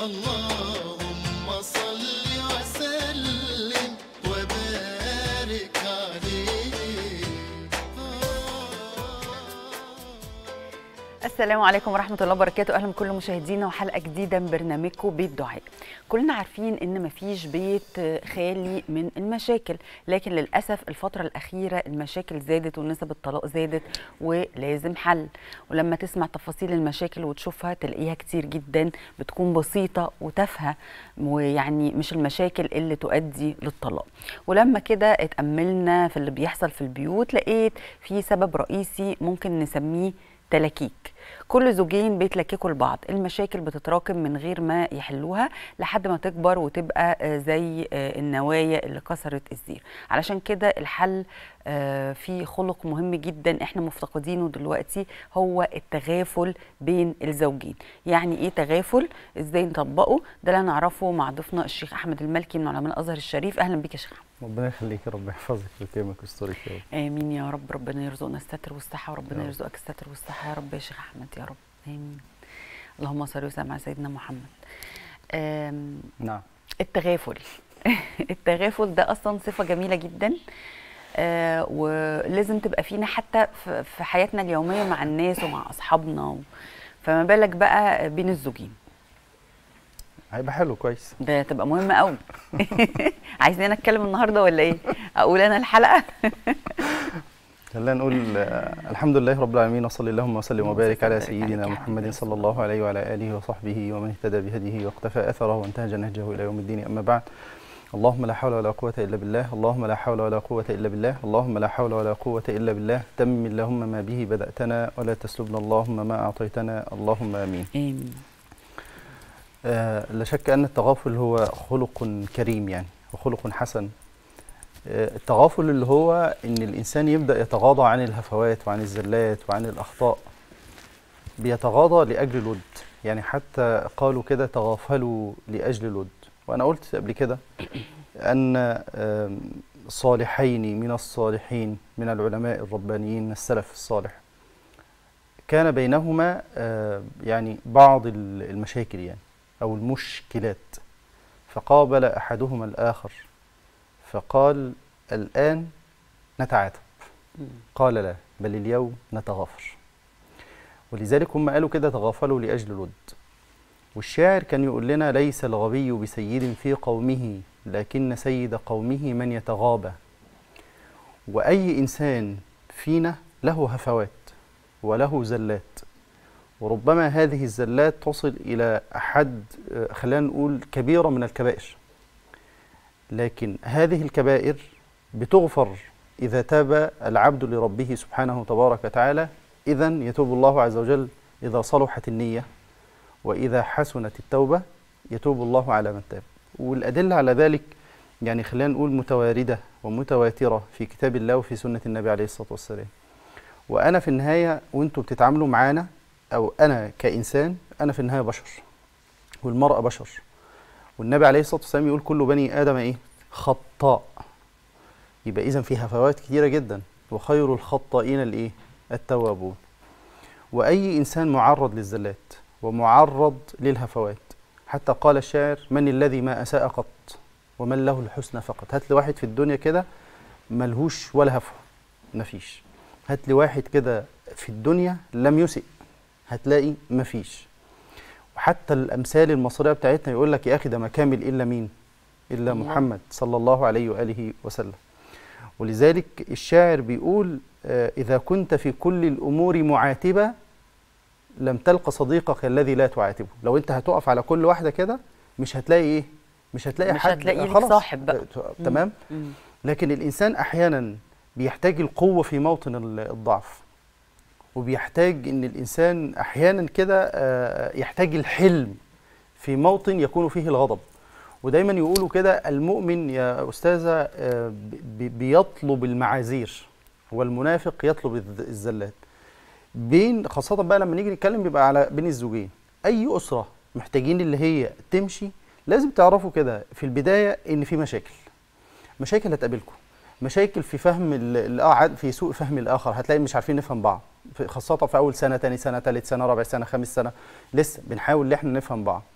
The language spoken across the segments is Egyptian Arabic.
اللهم صل وسلم وبارك عليه السلام عليكم ورحمة الله وبركاته أهلا بكل مشاهدينا وحلقة جديدة من برنامجكم بيت دعاء كلنا عارفين إن مفيش بيت خالي من المشاكل لكن للأسف الفترة الأخيرة المشاكل زادت ونسب الطلاق زادت ولازم حل ولما تسمع تفاصيل المشاكل وتشوفها تلاقيها كتير جدا بتكون بسيطة وتافهة ويعني مش المشاكل اللي تؤدي للطلاق ولما كده اتأملنا في اللي بيحصل في البيوت لقيت في سبب رئيسي ممكن نسميه تلاكيك كل زوجين بيتلككوا لبعض المشاكل بتتراكم من غير ما يحلوها لحد ما تكبر وتبقى آه، زي آه، النوايا اللي كسرت الزير علشان كده الحل آه، في خلق مهم جدا احنا مفتقدينه دلوقتي هو التغافل بين الزوجين يعني ايه تغافل ازاي نطبقه ده اللي نعرفه مع ضيفنا الشيخ احمد المالكي من علماء الازهر الشريف اهلا بك يا شيخ أحمد. ربنا يخليك يا رب يحفظك ويكرمك ويسترك يا رب امين يا رب ربنا يرزقنا الستر والصحه وربنا يا رب. يرزقك الستر والصحه يا رب يا شيخ احمد يا رب امين اللهم صل وسلم على سيدنا محمد آم، نعم التغافل التغافل ده اصلا صفه جميله جدا آه ولازم تبقى فينا حتى في في حياتنا اليوميه مع الناس ومع اصحابنا و... فما بالك بقى بين الزوجين هيبقى حلو كويس ده تبقى مهمه قوي عايزين اتكلم النهارده ولا ايه اقول انا الحلقه خلينا نقول آه، الحمد لله رب العالمين وصلي اللهم وسلم اللهم وبارك صل على وبارك سيدنا عليك يا محمد حبيبي صلى الله عليه وعلى اله وصحبه ومن اهتدى بهديه واقتفى اثره وانتهج نهجه الى يوم الدين اما بعد اللهم لا حول ولا قوة إلا بالله اللهم لا حول ولا قوة إلا بالله اللهم لا حول ولا قوة إلا بالله تم اللهم ما به بدأتنا ولا تسلبنا اللهم ما أعطيتنا اللهم آمين امين آه، لا شك أن التغافل هو خلق كريم يعني وخلق حسن آه، التغافل اللي هو أن الإنسان يبدأ يتغاضى عن الهفوات وعن الزلات وعن الأخطاء بيتغاضى لأجل الود يعني حتى قالوا كده تغافلوا لأجل الود وأنا قلت قبل كده أن آم، صالحين من الصالحين من العلماء الربانيين من السلف الصالح كان بينهما آه، يعني بعض ال- المشاكل يعني أو المشكلات فقابل أحدهما الآخر فقال الآن نتعاتب مم. قال لا بل اليوم نتغافر ولذلك هم قالوا كده تغافلوا لأجل الود والشاعر كان يقول لنا ليس الغبي بسيد في قومه لكن سيد قومه من يتغابى وأي إنسان فينا له هفوات وله زلات وربما هذه الزلات تصل إلى حد آه، خلينا نقول كبيرة من الكبائر لكن هذه الكبائر بتغفر إذا تاب العبد لربه سبحانه تبارك وتعالى إذا يتوب الله عز وجل إذا صلحت النية وإذا حسنت التوبة يتوب الله على من تاب والأدلة على ذلك يعني خلينا نقول متواردة ومتواترة في كتاب الله وفي سنة النبي عليه الصلاة والسلام وأنا في النهاية وأنتوا بتتعاملوا معانا أو أنا كإنسان أنا في النهاية بشر والمرأة بشر والنبي عليه الصلاة والسلام يقول كل بني آدم إيه خطاء يبقى إذا في هفوات كتيرة جدا وخير الخطائين الإيه التوابون وأي إنسان معرض للزلات ومعرض للهفوات حتى قال الشاعر من الذي ما أساء قط ومن له الحسنى فقط هات لي واحد في الدنيا كده ملهوش ولا هفوة مفيش هات لي واحد كده في الدنيا لم يسئ هتلاقي مفيش وحتى الامثال المصريه بتاعتنا يقول لك يا اخي ده ما كامل الا مين الا الله. محمد صلى الله عليه واله وسلم ولذلك الشاعر بيقول آه، اذا كنت في كل الامور معاتبه لم تلق صديقك الذي لا تعاتبه لو انت هتقف على كل واحده كده مش هتلاقي ايه مش هتلاقي مش حد هتلاقي آه، لك خلاص. صاحب بقى. آه، تمام مم. لكن الإنسان أحيانا بيحتاج القوة في موطن ال- الضعف وبيحتاج إن الإنسان أحيانا كده آه، يحتاج الحلم في موطن يكون فيه الغضب ودايما يقولوا كده المؤمن يا أستاذة آه، بي- بيطلب المعاذير والمنافق يطلب الذ- الزلات بين خاصة بقى لما نيجي نتكلم بيبقى على بين الزوجين أي أسرة محتاجين اللي هي تمشي لازم تعرفوا كده في البداية إن في مشاكل مشاكل هتقابلكم مشاكل في فهم ال- الآ- في سوء فهم الآخر هتلاقي مش عارفين نفهم بعض في- خاصة في أول سنة تاني سنة تالت سنة رابع سنة خامس سنة لسه بنحاول إن إحنا نفهم بعض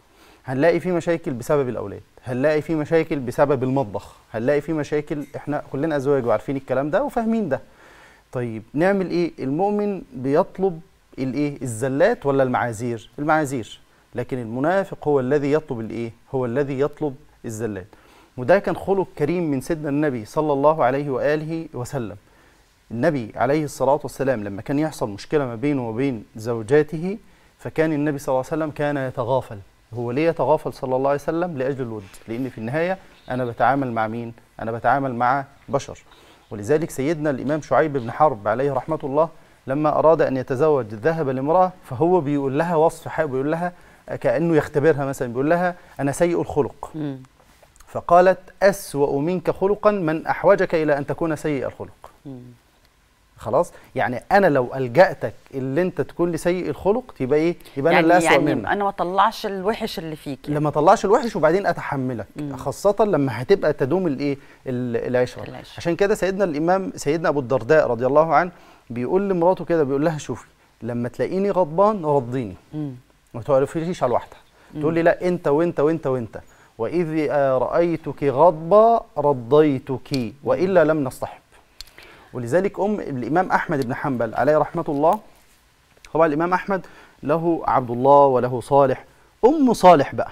هنلاقي في مشاكل بسبب الاولاد هنلاقي في مشاكل بسبب المطبخ هنلاقي في مشاكل احنا كلنا ازواج وعارفين الكلام ده وفاهمين ده طيب نعمل ايه المؤمن بيطلب الايه الزلات ولا المعاذير المعاذير لكن المنافق هو الذي يطلب الايه هو الذي يطلب الزلات وده كان خلق كريم من سيدنا النبي صلى الله عليه واله وسلم النبي عليه الصلاة والسلام لما كان يحصل مشكلة ما بينه وبين زوجاته فكان النبي صلى الله عليه وسلم كان يتغافل هو ليه يتغافل صلى الله عليه وسلم لأجل الود لأن في النهاية أنا بتعامل مع مين؟ أنا بتعامل مع بشر ولذلك سيدنا الإمام شعيب بن حرب عليه رحمة الله لما أراد أن يتزوج ذهب لامرأة فهو بيقول لها وصف حاجة بيقول لها كأنه يختبرها مثلا بيقول لها أنا سيء الخلق مم. فقالت أسوأ منك خلقا من أحوجك إلى أن تكون سيء الخلق مم. خلاص يعني انا لو الجاتك اللي انت تكون لي سيء الخلق يبقى ايه يبقى انا اللي يعني اسوء يعني منك انا ما اطلعش الوحش اللي فيك يعني. لما اطلعش الوحش وبعدين اتحملك مم. خاصه لما هتبقى تدوم الايه ال- العشره العشرة. عشان كده سيدنا الامام سيدنا ابو الدرداء رضي الله عنه بيقول لمراته كده بيقول لها شوفي لما تلاقيني غضبان رضيني مم. ما تعرفيش على الواحده تقول لي لا انت وانت وانت وانت واذ آه، رايتك غضبا رضيتك والا لم نصطحب ولذلك ام الامام احمد بن حنبل عليه رحمه الله طبعا الامام احمد له عبد الله وله صالح ام صالح بقى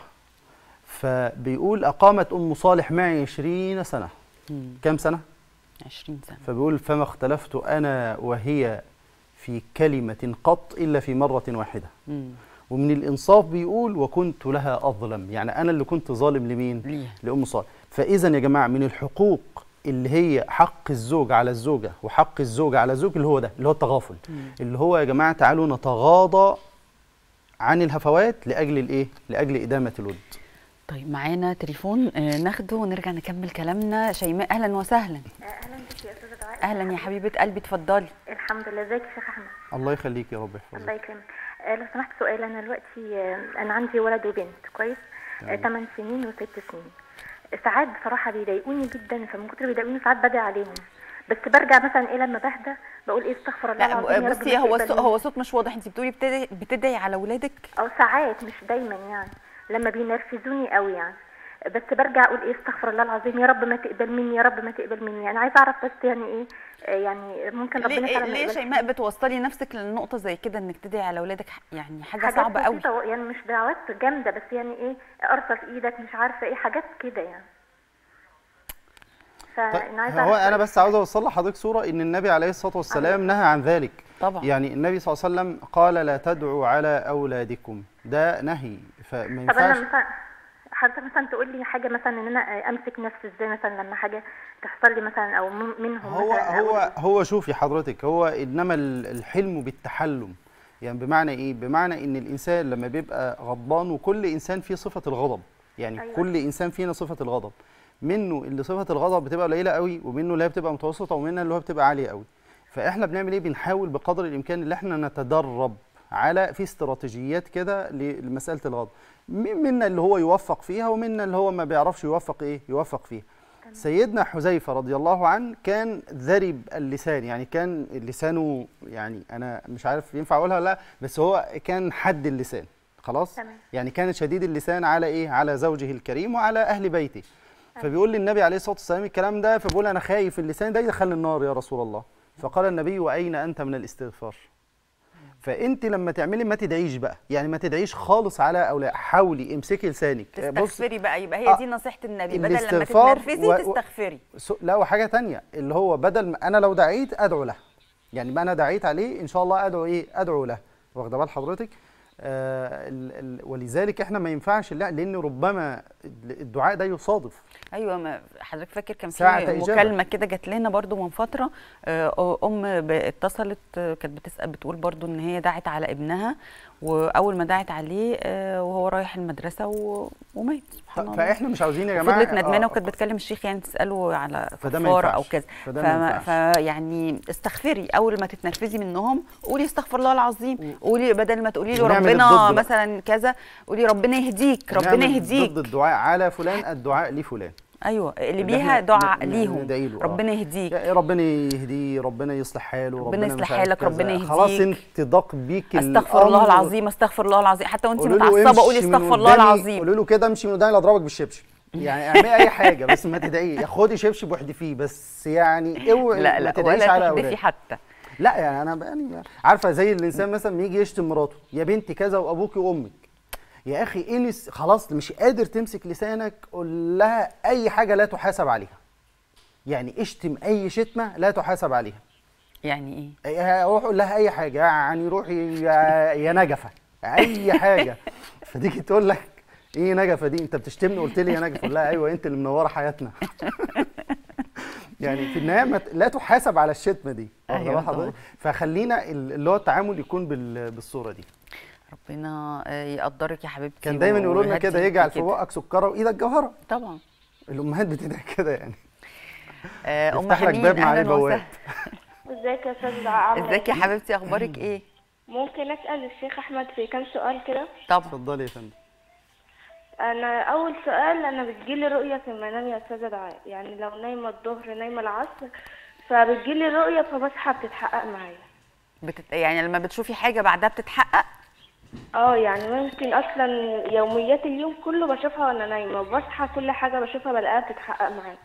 فبيقول اقامت ام صالح معي 20 سنه مم. كام سنه 20 سنه فبيقول فما اختلفت انا وهي في كلمه قط الا في مره واحده مم. ومن الانصاف بيقول وكنت لها اظلم يعني انا اللي كنت ظالم لمين ليها لام صالح فاذا يا جماعه من الحقوق اللي هي حق الزوج على الزوجه وحق الزوجه على الزوج اللي هو ده اللي هو التغافل مم. اللي هو يا جماعه تعالوا نتغاضى عن الهفوات لاجل الايه لاجل ادامه الود طيب معانا تليفون آه، ناخده ونرجع نكمل كلامنا شيماء اهلا وسهلا اهلا بك يا استاذه دعاء اهلا يا حبيبه قلبي اتفضلي الحمد لله ازيك يا شيخ احمد الله يخليك يا رب الله يحفظك يكرمك آه، لو سمحت سؤال انا دلوقتي آه، انا عندي ولد وبنت كويس تمام. 8 سنين وست سنين ساعات بصراحه بيضايقوني جدا فمن كتر بيضايقوني ساعات بدعي عليهم بس برجع مثلا ايه لما بهدى بقول ايه استغفر الله لا العظيم يا رب بصي ما هو تقبل الصوت مني. هو صوت مش واضح انت بتقولي بتدعي, بتدعي على اولادك او ساعات مش دايما يعني لما بينرفزوني قوي يعني بس برجع اقول ايه استغفر الله العظيم يا رب ما تقبل مني يا رب ما تقبل مني انا عايزه اعرف بس يعني ايه آه، يعني ممكن ربنا ليه, فعلا ما ليه يقبلش شيماء بتوصلي نفسك للنقطه زي كده انك تدعي على اولادك ح- يعني حاجه حاجات صعبه قوي بسيطة يعني مش دعوات جامدة بس يعني ايه قرصة في ايدك مش عارفة ايه حاجات كده يعني فانا عايزة هو أعرف انا بس عاوز اوصل لحضرتك صوره ان النبي عليه الصلاه والسلام نهى عن ذلك طبعا يعني النبي صلى الله عليه وسلم قال لا تدعوا على اولادكم ده نهي فما طب انا ينفعش مثلا حضرتك مثلا تقول لي حاجة مثلا ان انا امسك نفسي ازاي مثلا لما حاجة تحصل لي مثلا او من- منهم هو مثلا أو هو هو شوفي حضرتك هو انما ال- الحلم بالتحلم يعني بمعنى ايه بمعنى ان الانسان لما بيبقى غضبان وكل انسان فيه صفه الغضب يعني أيوة. كل انسان فينا صفه الغضب منه اللي صفه الغضب بتبقى قليله قوي ومنه اللي هي بتبقى متوسطه ومنها اللي هو بتبقى عاليه قوي فاحنا بنعمل ايه بنحاول بقدر الامكان ان احنا نتدرب على في استراتيجيات كده ل- لمساله الغضب م- منا اللي هو يوفق فيها ومنا اللي هو ما بيعرفش يوفق ايه يوفق فيها سيدنا حذيفه رضي الله عنه كان ذرب اللسان يعني كان لسانه يعني انا مش عارف ينفع اقولها ولا لا بس هو كان حد اللسان خلاص تمام. يعني كان شديد اللسان على ايه على زوجه الكريم وعلى اهل بيته فبيقول للنبي عليه الصلاه والسلام الكلام ده فبيقول انا خايف اللسان ده يدخلني النار يا رسول الله فقال النبي واين انت من الاستغفار فانت لما تعملي ما تدعيش بقى يعني ما تدعيش خالص على اولاد حاولي امسكي لسانك بص تستغفري بقى يبقى هي آه، دي نصيحه النبي بدل لما الاستغفار تتنرفزي و- و- تستغفري س- لا وحاجه تانية اللي هو بدل ما انا لو دعيت ادعو له يعني ما انا دعيت عليه ان شاء الله ادعو ايه ادعو له واخده بال حضرتك آه ال ال ولذلك احنا ما ينفعش لا لان ربما الدعاء ده يصادف ايوه ما حضرتك فاكر كان ساعة في إجابة. مكالمه كده جات لنا برضو من فتره آه، ام ب- اتصلت آه، كانت بتسال بتقول برضو ان هي دعت على ابنها واول ما دعت عليه آه، وهو رايح المدرسه و- ومات سبحان الله فاحنا مش عاوزين يا جماعه فضلت ندمانه آه، وكانت بتكلم الشيخ يعني تساله على فده ما كفاره او ينفعش. كذا فده ما ينفعش. فيعني استغفري اول ما تتنرفزي منهم قولي استغفر الله العظيم قولي بدل ما تقولي له ونعمل ربنا الضد بقى. مثلا كذا قولي ربنا يهديك ربنا نعمل يهديك ضد الدعاء على فلان الدعاء لفلان ايوه اللي اللي بيها إحنا دعاء ن- ن- ليهم ندعي له، آه. ربنا يهديك يا ربنا يهديه ربنا يصلح حاله ربنا مش يصلح عارف حالك، كذا. ربنا خلاص يهديك. انت ضاق بيك استغفر الله الأمر. العظيم استغفر الله العظيم حتى وانت قولوا له متعصبه قولي امشي من استغفر الله قدامي، العظيم قولوا له كده امشي من قدامي لا اضربك بالشبشب يعني اعملي اي حاجه بس ما تدعي يا خدي شبشب واحدفيه بس يعني اوعي لا ما لا تدعيش ولا على تحدفي اولادك حتى لا يعني انا يعني عارفه زي الانسان مثلا يجي يشتم مراته يا بنتي كذا وابوكي وامك يا اخي انس خلاص مش قادر تمسك لسانك قول لها اي حاجه لا تحاسب عليها يعني اشتم اي شتمه لا تحاسب عليها يعني ايه إيه، روح قول لها اي حاجه يعني روحي يا, يا نجفه اي حاجه فتيجي تقول لك ايه نجفه دي انت بتشتمني قلت لي يا نجفه اقول لها ايوه انت اللي منوره حياتنا يعني في النهايه ما ت- لا تحاسب على الشتمه دي واخدة أيوة بال حضرتك؟ طبعاً. فخلينا ال- اللي هو التعامل يكون بال- بالصوره دي ربنا آه، يقدرك يا حبيبتي كان دايما يقولوا لنا ويهديكي كده يجعل في كده. بقك سكره وايدك جوهره طبعا الامهات بتدعي كده يعني آه، ام يفتح لك حنين باب مع اهلا البواب وسهلا ازيك يا استاذ دعاء عامله ازيك يا ايه؟ حبيبتي اخبارك ايه ممكن اسال الشيخ احمد في كام سؤال كده طبعا اتفضلي يا فندم انا اول سؤال انا بتجيلي رؤيه في المنام يا استاذه دعاء يعني لو نايمه الظهر نايمه العصر فبتجيلي رؤيه فبصحى بتتحقق معايا بتت... يعني لما بتشوفي حاجه بعدها بتتحقق اه يعني ممكن اصلا يوميات اليوم كله بشوفها وانا نايمه وبصحى كل حاجه بشوفها بلاقيها بتتحقق معايا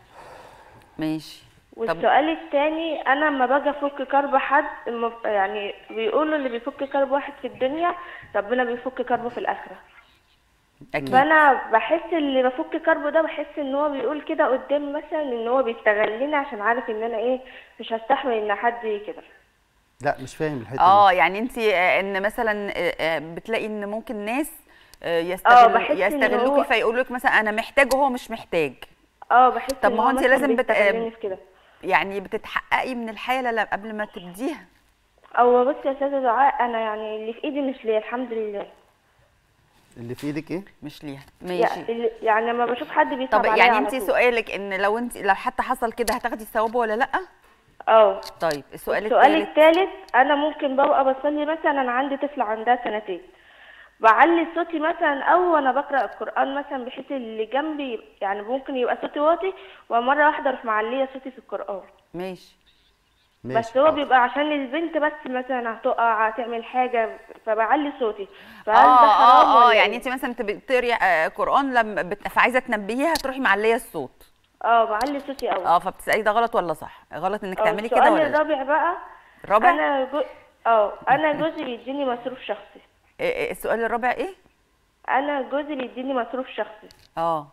ماشي طب والسؤال التاني انا لما باجي افك كرب حد الم- يعني بيقولوا اللي بيفك كرب واحد في الدنيا ربنا بيفك كربه في الاخره اكيد فانا بحس اللي بفك كربه ده بحس ان هو بيقول كده قدامي مثلا ان هو بيستغلني عشان عارف ان انا ايه مش هستحمل ان حد كده لا مش فاهم الحته دي اه يعني انت ان مثلا آه، آه، بتلاقي ان ممكن ناس آه، آه، يستغل بحس إن يستغلوكي هو- فيقولوا لك مثلا انا محتاج وهو مش محتاج اه بحس طب ان ما هو هو أنت مثلا لازم بت- بيستغلني في كده يعني بتتحققي من الحاله لا- قبل ما تبديها او بص يا استاذه دعاء انا يعني اللي في ايدي مش ليا الحمد لله اللي في ايدك ايه مش ليها يعني, ماشي اللي- يعني لما بشوف حد بيصعب طب عليا يعني على انت طول. سؤالك ان لو انت لو حتى حصل كده هتاخدي الثواب ولا لا اه طيب السؤال السؤال الثالث الثالث انا ممكن ببقى بصلي مثلا انا عندي طفله عندها سنتين بعلي صوتي مثلا او وانا بقرا القران مثلا بحيث اللي جنبي يعني ممكن يبقى صوتي واطي ومره واحده اروح معليه صوتي في القران ماشي بس هو بيبقى عشان البنت بس مثلا هتقع هتعمل حاجه فبعلي صوتي فهل اه ده حرام اه اه ولا يعني إيه؟ انت مثلا تبقي بتقري آه، قران لما بت... فعايزه تنبهيها تروحي معليه الصوت اه بعلي صوتي قوي اه فبتسالي ده غلط ولا صح غلط انك آه، تعملي كده السؤال ولا لا الرابع بقى الرابع انا جو... اه انا جوزي بيديني مصروف شخصي إيه- إيه السؤال الرابع ايه انا جوزي بيديني مصروف شخصي اه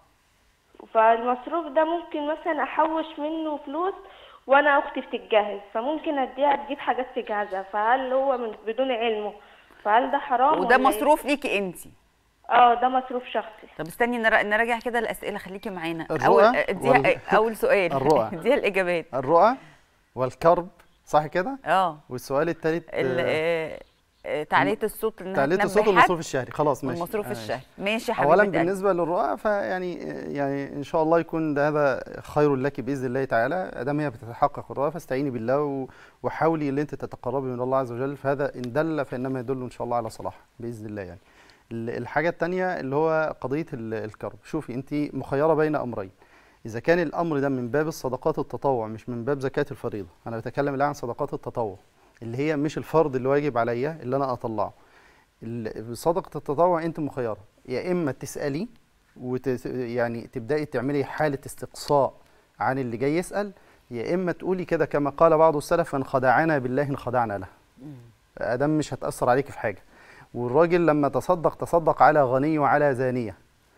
فالمصروف ده ممكن مثلا احوش منه فلوس وانا اختي بتتجهز فممكن اديها تجيب حاجات تجهزها فهل هو من بدون علمه فهل ده حرام وده ولا إيه؟ مصروف ليكي انت اه ده مصروف شخصي طب استني نرا- نراجع كده الاسئله خليكي معانا الرؤى اول اديها وال- اول سؤال الرؤى. اديها الاجابات الرؤى والكرب صح كده اه والسؤال الثالث ال- آه، آه، تعلية الصوت انها تعليق تنبه الصوت حد والمصروف الشهري خلاص ماشي والمصروف آه، الشهري ماشي. ماشي يا حبيبي اولا بالنسبه للرؤى فيعني يعني ان شاء الله يكون ده هذا خير لك باذن الله تعالى ادام هي بتتحقق الرؤى فاستعيني بالله و- وحاولي ان انت تتقربي من الله عز وجل فهذا ان دل فانما يدل ان شاء الله على صلاح باذن الله يعني ال- الحاجه الثانيه اللي هو قضيه ال- الكرب شوفي انت مخيره بين امرين اذا كان الامر ده من باب الصدقات التطوع مش من باب زكاه الفريضه انا بتكلم الان عن صدقات التطوع اللي هي مش الفرض اللي واجب عليا اللي انا اطلعه ال- صدقه التطوع انت مخيره يا اما تسالي وت يعني تبداي تعملي حاله استقصاء عن اللي جاي يسال يا اما تقولي كده كما قال بعض السلف من خدعنا بالله انخدعنا له ادم مش هتاثر عليك في حاجه والراجل لما تصدق تصدق على غني وعلى زانيه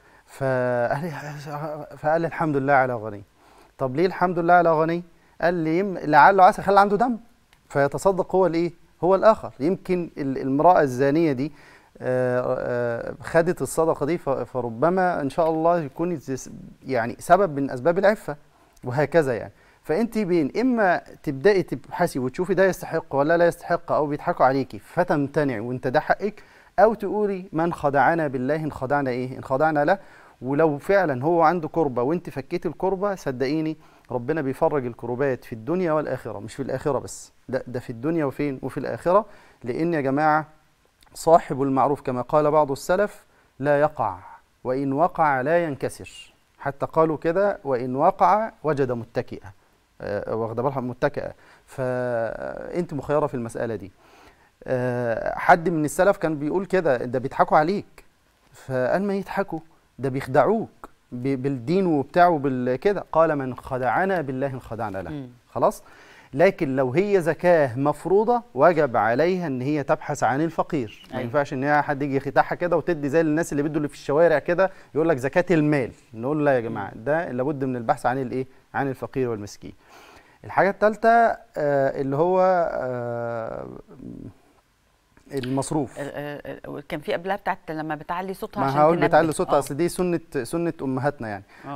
فقال فقال الحمد لله على غني طب ليه الحمد لله على غني قال لي يم... لعله عسى خلى عنده دم فيتصدق هو الايه هو الاخر يمكن ال- المراه الزانيه دي آه، آه، خدت الصدقه دي ف- فربما ان شاء الله يكون يس- يعني سبب من اسباب العفه وهكذا يعني فانت بين اما تبداي تبحثي وتشوفي ده يستحق ولا لا يستحق او بيضحكوا عليكي فتمتنعي وانت ده حقك او تقولي من خدعنا بالله ان خدعنا ايه ان خدعنا له ولو فعلا هو عنده كربه وانت فكيتي الكربه صدقيني ربنا بيفرج الكروبات في الدنيا والاخره مش في الاخره بس ده ده في الدنيا وفين وفي الاخره لان يا جماعه صاحب المعروف كما قال بعض السلف لا يقع وان وقع لا ينكسر حتى قالوا كده وان وقع وجد متكئا آه، واخده بالها متكئه فانت مخيره في المساله دي آه، حد من السلف كان بيقول كده ده بيضحكوا عليك فقال ما يضحكوا ده بيخدعوك ب- بالدين وبتاعه بالكده قال من خدعنا بالله انخدعنا له مم. خلاص لكن لو هي زكاه مفروضه وجب عليها ان هي تبحث عن الفقير ما أيوة. ينفعش ان هي حد يجي يخدعها كده وتدي زي الناس اللي بيدوا اللي في الشوارع كده يقول لك زكاه المال نقول لا يا جماعه ده لابد من البحث عن الايه عن الفقير والمسكين الحاجه الثالثه آه اللي هو آه المصروف ال- ال- ال- كان في قبلها بتاعت لما بتعلي صوتها ما عشان هقول تنبه. بتعلي صوتها آه. اصل دي سنه سنه امهاتنا يعني اه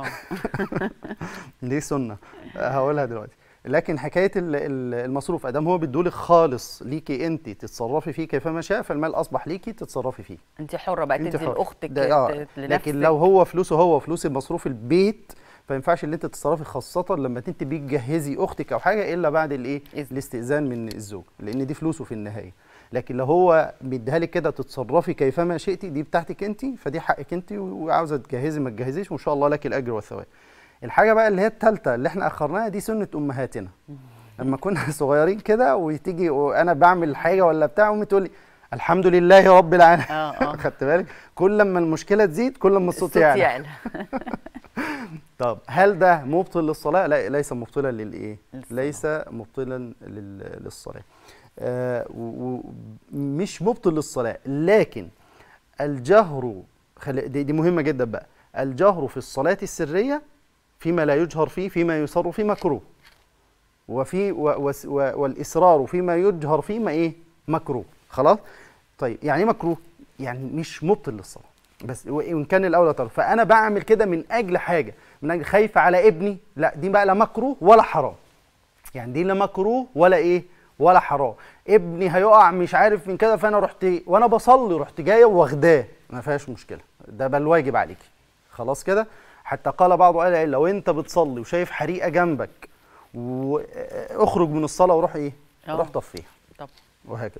دي سنه هقولها دلوقتي لكن حكايه ال- ال- المصروف ادام هو بيدولك خالص ليكي انت تتصرفي فيه كيفما شاء فالمال اصبح ليكي تتصرفي فيه انت حره بقى انت تدي حر. لاختك ده آه. ت- لنفسك لكن لو هو فلوسه هو فلوس المصروف البيت فما ينفعش ان انت تتصرفي خاصه لما انت بتجهزي اختك او حاجه الا بعد الايه إذن. الاستئذان من الزوج لان دي فلوسه في النهايه لكن لو هو مديها لك كده تتصرفي كيفما شئتي دي بتاعتك انت فدي حقك انت وعاوزه تجهزي ما تجهزيش وان شاء الله لك الاجر والثواب الحاجه بقى اللي هي الثالثه اللي احنا اخرناها دي سنه امهاتنا لما كنا صغيرين كده وتيجي وانا بعمل حاجه ولا بتاع امي تقول لي الحمد لله رب العالمين اه اه خدت بالك كل ما المشكله تزيد كل ما الصوت الصوت يعلى يعلى طب هل ده مبطل للصلاه لا ليس مبطلا للايه للصلاة. ليس مبطلا لل- للصلاه آه ومش مبطل للصلاه لكن الجهر خل... دي, دي مهمه جدا بقى الجهر في الصلاه السريه فيما لا يجهر فيه فيما يسر فيه مكروه وفي و و و والاصرار فيما يجهر فيه ما ايه مكروه خلاص طيب يعني ايه مكروه يعني مش مبطل للصلاه بس وان كان الاولى ترى فانا بعمل كده من اجل حاجه من اجل خايفه على ابني لا دي بقى لا مكروه ولا حرام يعني دي لا مكروه ولا ايه ولا حرام ابني هيقع مش عارف من كده فانا رحت وانا بصلي رحت جايه واخداه ما فيهاش مشكله ده بل واجب عليكي خلاص كده حتى قال بعض اهل العلم لو انت بتصلي وشايف حريقه جنبك واخرج من الصلاه وروح ايه آه. روح طفيها طب وهكذا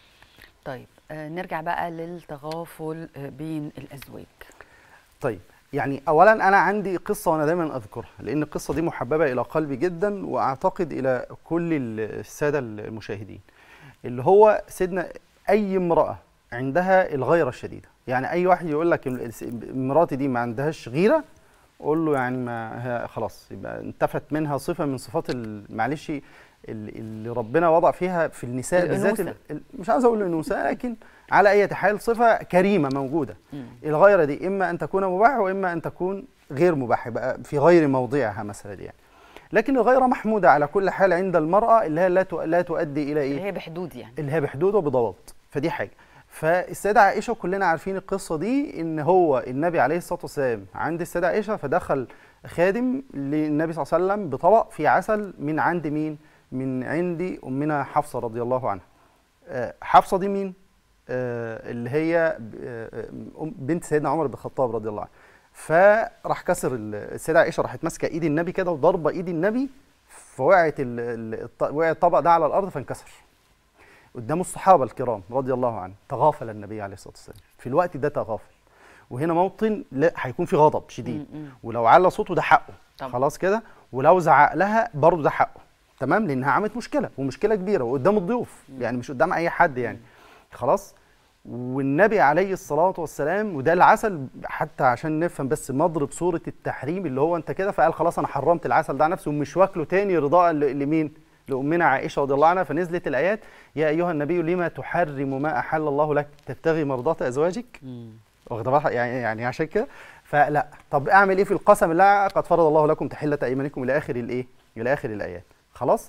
طيب آه نرجع بقى للتغافل آه بين الازواج طيب يعني اولا انا عندي قصه وانا دايما اذكرها لان القصه دي محببه الى قلبي جدا واعتقد الى كل الساده المشاهدين اللي هو سيدنا اي امراه عندها الغيره الشديده يعني اي واحد يقول لك ال- مراتي دي ما عندهاش غيره قول له يعني ما هي خلاص يبقى انتفت منها صفه من صفات ال- معلش ال- اللي ربنا وضع فيها في النساء بالذات الأنوثة. ال- ال- مش عاوز اقول الانوثه لكن على اي حال صفه كريمه موجوده مم. الغيره دي اما ان تكون مباحه واما ان تكون غير مباحه يبقى في غير موضعها مثلا يعني لكن الغيره محموده على كل حال عند المراه اللي هي لا تؤ- لا تؤدي الى اللي ايه هي بحدود يعني اللي هي بحدود وبضوابط فدي حاجه فالسيده عائشه كلنا عارفين القصه دي ان هو النبي عليه الصلاه والسلام عند السيده عائشه فدخل خادم للنبي صلى الله عليه وسلم بطبق فيه عسل من عند مين من عند امنا حفصه رضي الله عنها آه، حفصه دي مين آه، اللي هي ب- آه، أم- بنت سيدنا عمر بن الخطاب رضي الله عنه فراح كسر ال- السيده عائشه راحت ماسكه ايد النبي كده وضربه ايد النبي فوقعت ال- ال- الط- وقع الطبق ده على الارض فانكسر قدام الصحابه الكرام رضي الله عنهم تغافل النبي عليه الصلاه والسلام في الوقت ده تغافل وهنا موطن لا هيكون في غضب شديد مم، مم. ولو على صوته ده حقه طبعا. خلاص كده ولو زعق لها برضه ده حقه تمام لانها عملت مشكله ومشكله كبيره وقدام الضيوف يعني مش قدام اي حد يعني خلاص والنبي عليه الصلاة والسلام وده العسل حتى عشان نفهم بس مضرب صورة التحريم اللي هو انت كده فقال خلاص انا حرمت العسل ده على نفسي ومش واكله تاني رضاء ل- لمين؟ لأمنا عائشة رضي الله عنها فنزلت الآيات يا أيها النبي لما تحرم ما أحل الله لك تبتغي مرضات أزواجك مم. واخد بالك يعني يعني عشان كده فلا طب اعمل ايه في القسم اللي قد فرض الله لكم تحله ايمانكم الى اخر الايه الى اخر الايات خلاص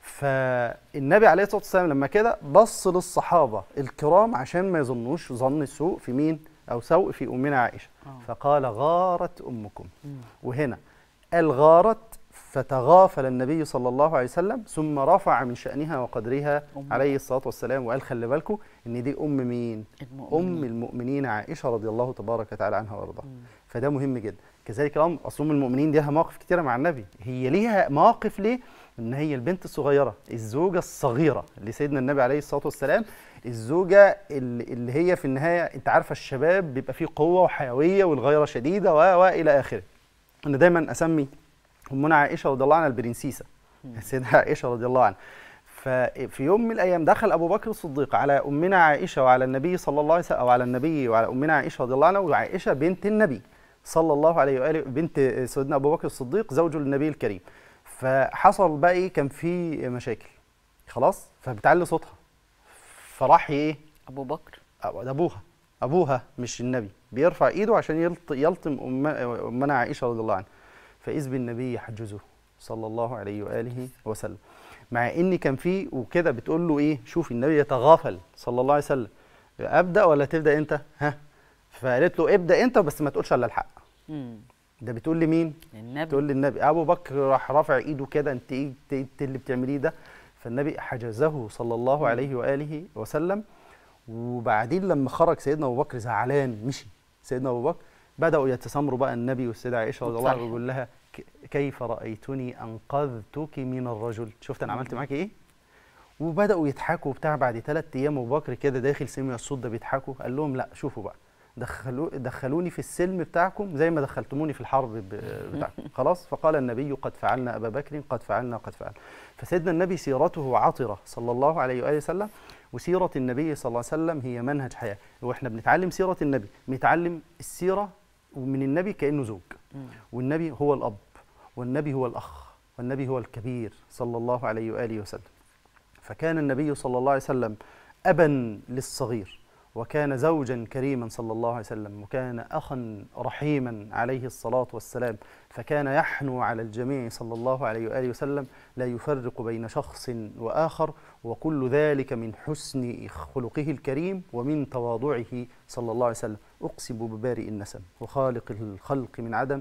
فالنبي عليه الصلاه والسلام لما كده بص للصحابه الكرام عشان ما يظنوش ظن السوء في مين او سوء في امنا عائشه آه. فقال غارت امكم مم. وهنا الغارت فتغافل النبي صلى الله عليه وسلم ثم رفع من شأنها وقدرها أم. عليه الصلاة والسلام وقال خلي بالكم إن دي أم مين؟ المؤمنين. أم المؤمنين عائشة رضي الله تبارك وتعالى عنها وارضاها مم. فده مهم جدا كذلك الأمر أصل أم المؤمنين دي لها مواقف كتيرة مع النبي هي ليها مواقف ليه؟ إن هي البنت الصغيرة الزوجة الصغيرة لسيدنا النبي عليه الصلاة والسلام الزوجة اللي اللي هي في النهاية أنت عارفة الشباب بيبقى فيه قوة وحيوية والغيرة شديدة و- وإلى آخره انا دايما اسمي امنا عائشه رضي الله عنها البرنسيسه السيده عائشه رضي الله عنها ففي يوم من الايام دخل ابو بكر الصديق على امنا عائشه وعلى النبي صلى الله عليه وسلم او على النبي وعلى امنا عائشه رضي الله عنها وعائشه بنت النبي صلى الله عليه واله بنت سيدنا ابو بكر الصديق زوج النبي الكريم فحصل بقى ايه كان في مشاكل خلاص فبتعلي صوتها فراح ايه ابو بكر أو- ده ابوها ابوها مش النبي بيرفع ايده عشان يلط- يلطم أم- امنا عائشه رضي الله عنها فاذ بالنبي يحجزه صلى الله عليه واله وسلم مع ان كان في وكده بتقول له ايه شوف النبي يتغافل صلى الله عليه وسلم ابدا ولا تبدا انت ها فقالت له ابدا انت بس ما تقولش الا الحق مم. ده بتقول لمين النبي تقول للنبي ابو بكر راح رافع ايده كده انت ايه إنت إيه اللي بتعمليه ده فالنبي حجزه صلى الله عليه واله وسلم وبعدين لما خرج سيدنا ابو بكر زعلان مشي سيدنا ابو بكر بداوا يتسامروا بقى النبي والسيده عائشه رضي الله عنها وتصالحوا. ويقول لها ك- كيف رايتني انقذتك من الرجل شفت انا عملت معاكي ايه وبداوا يضحكوا بتاع بعد ثلاث ايام ابو بكر كده داخل سمع الصوت ده بيضحكوا قال لهم لا شوفوا بقى دخلوا دخلوني في السلم بتاعكم زي ما دخلتموني في الحرب ب- بتاعكم خلاص فقال النبي قد فعلنا ابا بكر قد فعلنا قد فعلنا فسيدنا النبي سيرته عطره صلى الله عليه واله وسلم وسيره النبي صلى الله عليه وسلم هي منهج حياه واحنا بنتعلم سيره النبي بنتعلم السيره ومن النبي كانه زوج والنبي هو الاب والنبي هو الاخ والنبي هو الكبير صلى الله عليه واله وسلم فكان النبي صلى الله عليه وسلم أبا للصغير وكان زوجا كريما صلى الله عليه وسلم وكان أخا رحيما عليه الصلاة والسلام فكان يحنو على الجميع صلى الله عليه وآله وسلم لا يفرق بين شخص وآخر وكل ذلك من حسن خلقه الكريم ومن تواضعه صلى الله عليه وسلم أقسم ببارئ النسم وخالق الخلق من عدم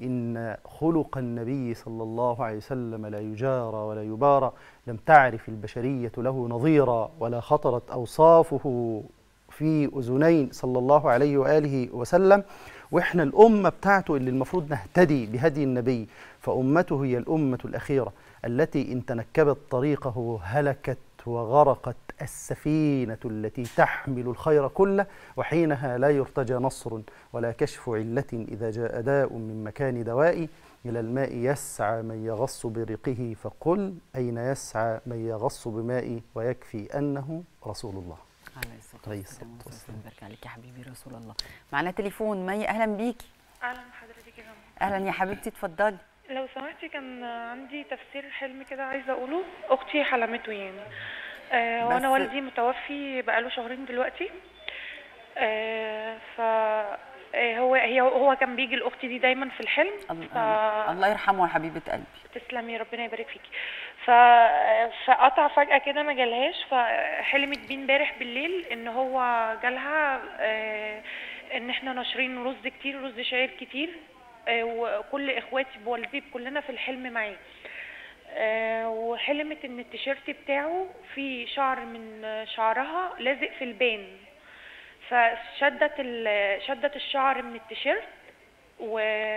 إن خلق النبي صلى الله عليه وسلم لا يجارى ولا يبارى لم تعرف البشرية له نظيرا ولا خطرت أوصافه في أذنين صلى الله عليه وآله وسلم وإحنا الأمة بتاعته اللي المفروض نهتدي بهدي النبي فأمته هي الأمة الأخيرة التي إن تنكبت طريقه هلكت وغرقت السفينة التي تحمل الخير كله وحينها لا يرتجى نصر ولا كشف علة إذا جاء داء من مكان دوائي إلى الماء يسعى من يغص بريقه فقل أين يسعى من يغص بمائي ويكفي أنه رسول الله عليه الصلاه عليه والسلام الصلاة والسلام بارك عليك يا حبيبي رسول الله معنا تليفون مي اهلا بيكي اهلا بحضرتك يا فندم اهلا يا حبيبتي اتفضلي لو سمحتي كان عندي تفسير حلم كده عايزه اقوله اختي حلمته يعني آه وانا بس- والدي متوفي بقاله شهرين دلوقتي آه ف آه، هو هي هو كان بيجي لاختي دي دايما في الحلم ف... الله يرحمه يا حبيبه قلبي تسلمي ربنا يبارك فيكي ف... فقطع فجأة كده ما جالهاش فحلمت بيه امبارح بالليل ان هو جالها آه، ان احنا ناشرين رز كتير رز شعير كتير آه، وكل اخواتي بوالدي بكلنا في الحلم معاه آه، وحلمت ان التيشيرت بتاعه فيه شعر من شعرها لازق في البان فشدت ال... شدت الشعر من التيشيرت و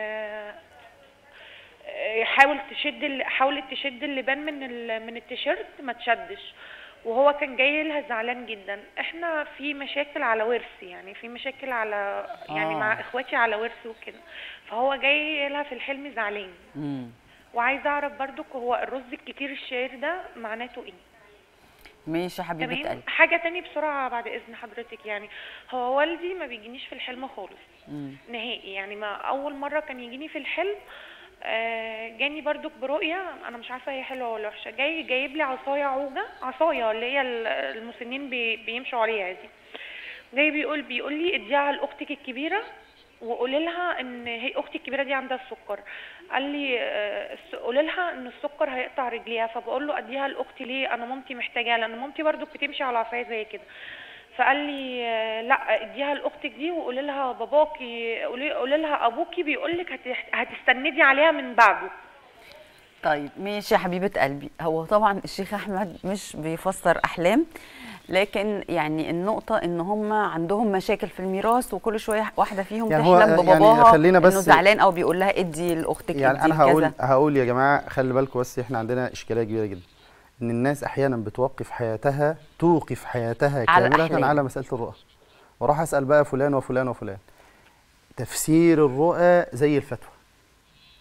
حاول تشد ال- حاولت تشد اللبان من ال... من التيشيرت ما تشدش وهو كان جاي لها زعلان جدا احنا في مشاكل على ورث يعني في مشاكل على يعني آه. مع اخواتي على ورث وكده فهو جاي لها في الحلم زعلان امم وعايزه اعرف برضك هو الرز الكتير الشعير ده معناته ايه ماشي يا حبيبه تمام قلبي حاجه تاني بسرعه بعد اذن حضرتك يعني هو والدي ما بيجينيش في الحلم خالص مم. نهائي يعني ما اول مره كان يجيني في الحلم آه، جاني برضك برؤيه انا مش عارفه هي حلوه ولا وحشه جاي جايب لي عصايه عوجه عصايه اللي هي ال- المسنين بي بيمشوا عليها دي جاي بيقول بيقول لي اديها لاختك الكبيره وقولي لها ان هي اختي الكبيره دي عندها السكر قال لي آه، الس- قولي لها ان السكر هيقطع رجليها فبقول له اديها لاختي ليه انا مامتي محتاجاها لان مامتي برضو بتمشي على عصايه زي كده فقال لي آه، لا اديها لاختك دي وقولي لها باباكي قولي قولي لها ابوكي بيقول لك هتستندي عليها من بعده طيب ماشي يا حبيبه قلبي هو طبعا الشيخ احمد مش بيفسر احلام لكن يعني النقطة ان هم عندهم مشاكل في الميراث وكل شوية واحدة فيهم يعني هو- تحلم يعني بباباها خلينا انه بس- زعلان او بيقول لها ادي لاختك يعني ادي انا هقول كذا. هقول يا جماعه خلي بالكم بس احنا عندنا اشكاليه كبيره جدا ان الناس احيانا بتوقف حياتها توقف حياتها على كامله الأحلام. على مساله الرؤى وراح اسال بقى فلان وفلان وفلان تفسير الرؤى زي الفتوى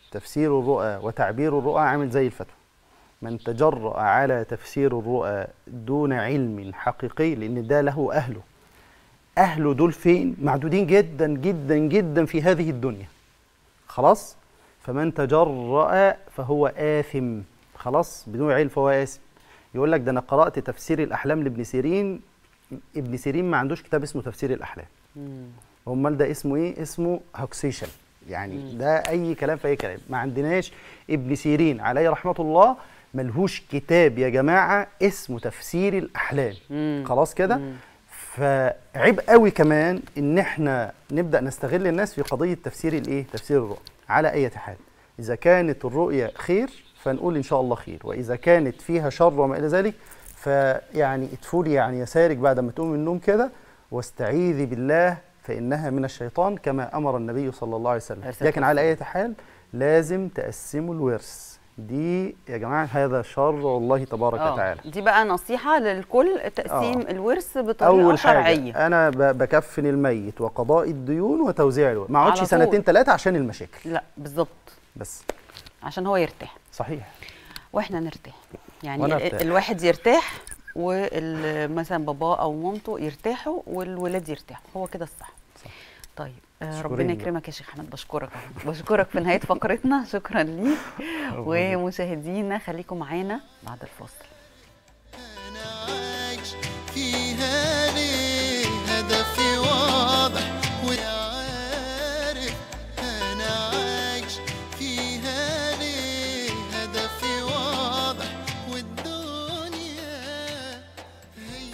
تفسير الرؤى وتعبير الرؤى عامل زي الفتوى من تجرأ على تفسير الرؤى دون علم حقيقي لأن ده له أهله أهله دول فين معدودين جدا جدا جدا في هذه الدنيا خلاص فمن تجرأ فهو آثم خلاص بدون علم فهو آثم يقول لك ده أنا قرأت تفسير الأحلام لابن سيرين ابن سيرين ما عندوش كتاب اسمه تفسير الأحلام امال ده اسمه ايه اسمه هوكسيشن يعني ده اي كلام في اي كلام ما عندناش ابن سيرين عليه رحمه الله ملهوش كتاب يا جماعه اسمه تفسير الاحلام خلاص كده فعيب قوي كمان ان احنا نبدا نستغل الناس في قضيه تفسير الايه تفسير الرؤى على اي حال اذا كانت الرؤيه خير فنقول ان شاء الله خير واذا كانت فيها شر وما الى ذلك فيعني ادفولي يعني يسارك بعد ما تقوم من النوم كده واستعيذي بالله فانها من الشيطان كما امر النبي صلى الله عليه وسلم عليه لكن على اي حال لازم تقسموا الورث دي يا جماعه هذا شرع الله تبارك آه، وتعالى دي بقى نصيحه للكل تقسيم آه. الورث بطريقه اول شرعيه حاجه انا ب- بكفن الميت وقضاء الديون وتوزيع الورث ما اقعدش على سنتين طول. ثلاثه عشان المشاكل لا بالظبط بس عشان هو يرتاح صحيح واحنا نرتاح يعني وأنا ال- أرتاح. الواحد يرتاح ومثلا باباه او مامته يرتاحوا والولاد يرتاحوا هو كده الصح طيب آه مشكورين ربنا بقى. يكرمك يا شيخ احمد بشكرك بشكرك في نهايه فقرتنا شكرا ليك ومشاهدينا خليكم معانا بعد الفاصل أنا عايش فيها ليه هدفي واضح وعارف أنا عايش فيها ليه هدفي واضح والدنيا هي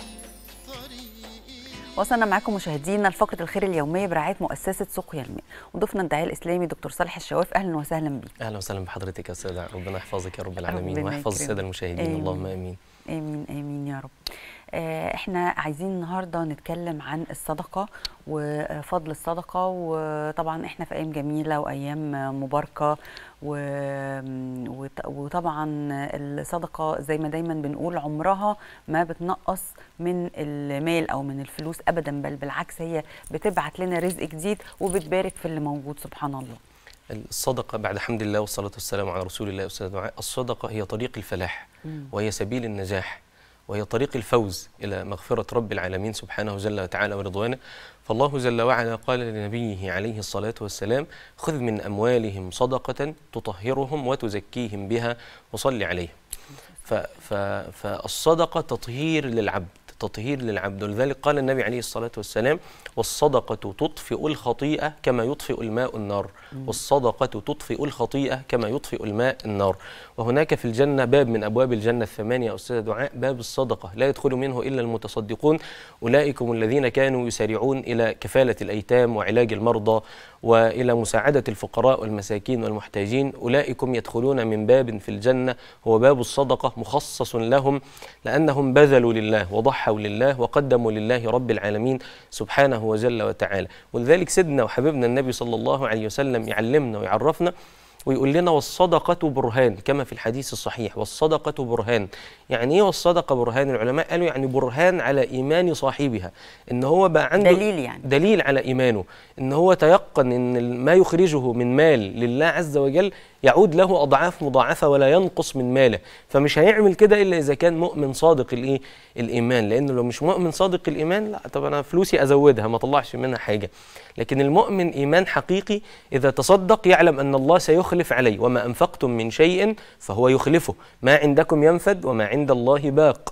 طريقي وصلنا معاكم مشاهدينا لفقره الخير اليوميه برعايه مؤسسه سقيا الماء وضيفنا الداعيه الاسلامي دكتور صالح الشواف اهلا وسهلا بيك اهلا وسهلا بحضرتك يا استاذ ربنا يحفظك يا رب العالمين ربنا ويحفظ يكرمك. الساده المشاهدين آمين. اللهم امين امين امين يا رب آه، احنا عايزين النهارده نتكلم عن الصدقه وفضل الصدقه وطبعا احنا في ايام جميله وايام مباركه و- وط- وطبعا الصدقه زي ما دايما بنقول عمرها ما بتنقص من المال او من الفلوس ابدا بل بالعكس هي بتبعت لنا رزق جديد وبتبارك في اللي موجود سبحان الله الصدقه بعد حمد الله والصلاه والسلام على رسول الله استاذ دعاء الصدقه هي طريق الفلاح وهي سبيل النجاح وهي طريق الفوز الى مغفره رب العالمين سبحانه جل وتعالى ورضوانه فالله جل وعلا قال لنبيه عليه الصلاه والسلام خذ من اموالهم صدقه تطهرهم وتزكيهم بها وصل عليهم ف ف فالصدقة تطهير للعبد تطهير للعبد ولذلك قال النبي عليه الصلاة والسلام والصدقة تطفئ الخطيئة كما يطفئ الماء النار والصدقة تطفئ الخطيئة كما يطفئ الماء النار وهناك في الجنة باب من أبواب الجنة الثمانية أستاذ دعاء باب الصدقة لا يدخل منه إلا المتصدقون أولئكم الذين كانوا يسارعون إلى كفالة الأيتام وعلاج المرضى وإلى مساعدة الفقراء والمساكين والمحتاجين أولئكم يدخلون من باب في الجنة هو باب الصدقة مخصص لهم لأنهم بذلوا لله وضحوا لله وقدموا لله رب العالمين سبحانه وجل وتعالى ولذلك سيدنا وحبيبنا النبي صلى الله عليه وسلم يعلمنا ويعرفنا ويقول لنا والصدقة برهان كما في الحديث الصحيح والصدقة برهان يعني ايه والصدقة برهان العلماء قالوا يعني برهان على إيمان صاحبها إن هو بقى عنده دليل يعني. دليل على إيمانه إن هو تيقن إن ما يخرجه من مال لله عز وجل يعود له أضعاف مضاعفة ولا ينقص من ماله فمش هيعمل كده إلا إذا كان مؤمن صادق الإيه الإيمان لأنه لو مش مؤمن صادق الإيمان لا طب أنا فلوسي أزودها ما طلعش منها حاجة لكن المؤمن إيمان حقيقي إذا تصدق يعلم أن الله سيخلف عليه وما أنفقتم من شيء فهو يخلفه ما عندكم ينفد وما عند الله باق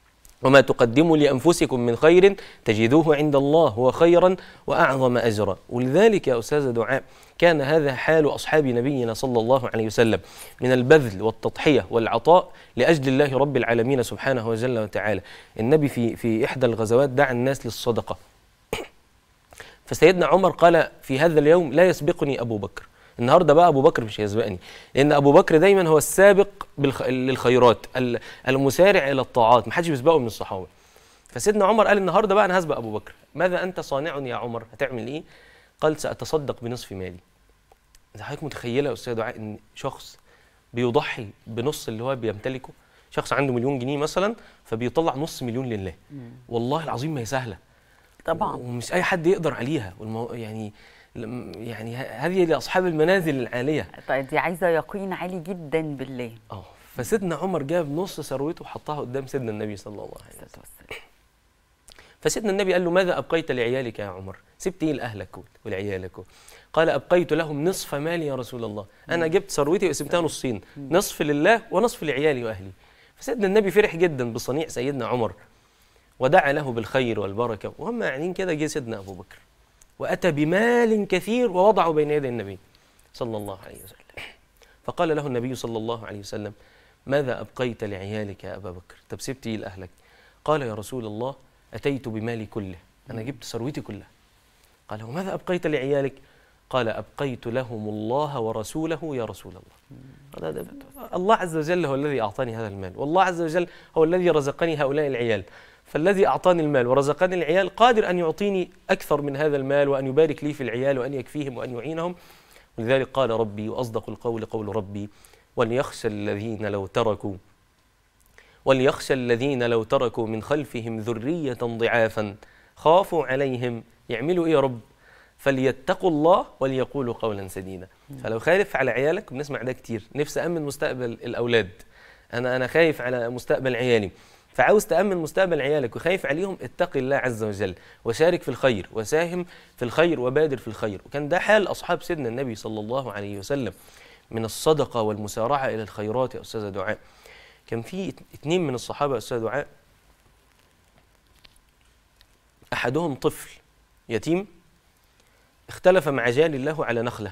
وما تقدموا لأنفسكم من خير تجدوه عند الله هو خيرا وأعظم أجرا ولذلك يا أستاذ دعاء كان هذا حال أصحاب نبينا صلى الله عليه وسلم من البذل والتضحية والعطاء لأجل الله رب العالمين سبحانه وجل وتعالى النبي في, في إحدى الغزوات دعا الناس للصدقة فسيدنا عمر قال في هذا اليوم لا يسبقني أبو بكر النهارده بقى ابو بكر مش هيسبقني لان ابو بكر دايما هو السابق بالخ... للخيرات ال- المسارع الى الطاعات ما حدش بيسبقه من الصحابه فسيدنا عمر قال النهارده بقى انا هسبق ابو بكر ماذا انت صانع يا عمر هتعمل ايه قال ساتصدق بنصف مالي إذا حضرتك متخيله يا استاذ دعاء ان شخص بيضحي بنص اللي هو بيمتلكه شخص عنده مليون جنيه مثلا فبيطلع نص مليون لله والله العظيم ما هي سهله طبعا ومش اي حد يقدر عليها والمو... يعني لم- يعني ه- هذه لاصحاب المنازل العاليه طيب دي عايزه يقين عالي جدا بالله اه فسيدنا عمر جاب نص ثروته وحطها قدام سيدنا النبي صلى الله عليه وسلم الصلاة والسلام. فسيدنا النبي قال له ماذا ابقيت لعيالك يا عمر سبت ايه لاهلك ولعيالك قال ابقيت لهم نصف مالي يا رسول الله انا جبت ثروتي وقسمتها نصين نصف لله ونصف لعيالي واهلي فسيدنا النبي فرح جدا بصنيع سيدنا عمر ودعا له بالخير والبركه وهم قاعدين كده جه سيدنا ابو بكر واتى بمال كثير ووضعه بين يدي النبي صلى الله عليه وسلم فقال له النبي صلى الله عليه وسلم ماذا ابقيت لعيالك يا ابا بكر طب سبت ايه لاهلك قال يا رسول الله اتيت بمالي كله انا جبت ثروتي كلها قال وماذا ابقيت لعيالك قال ابقيت لهم الله ورسوله يا رسول الله قال هذا- الله عز وجل هو الذي اعطاني هذا المال والله عز وجل هو الذي رزقني هؤلاء العيال فالذي اعطاني المال ورزقني العيال قادر ان يعطيني اكثر من هذا المال وان يبارك لي في العيال وان يكفيهم وان يعينهم ولذلك قال ربي واصدق القول قول ربي وليخشى الذين لو تركوا وليخشى الذين لو تركوا من خلفهم ذرية ضعافا خافوا عليهم يعملوا ايه يا رب فليتقوا الله وليقولوا قولا سديدا فلو خايف على عيالك بنسمع ده كتير نفسي امن مستقبل الاولاد انا انا خايف على مستقبل عيالي فعاوز تامن مستقبل عيالك وخايف عليهم اتق الله عز وجل وشارك في الخير وساهم في الخير وبادر في الخير وكان ده حال اصحاب سيدنا النبي صلى الله عليه وسلم من الصدقه والمسارعه الى الخيرات يا استاذه دعاء كان في ات- اتنين من الصحابه يا استاذه دعاء احدهم طفل يتيم اختلف مع جار الله على نخله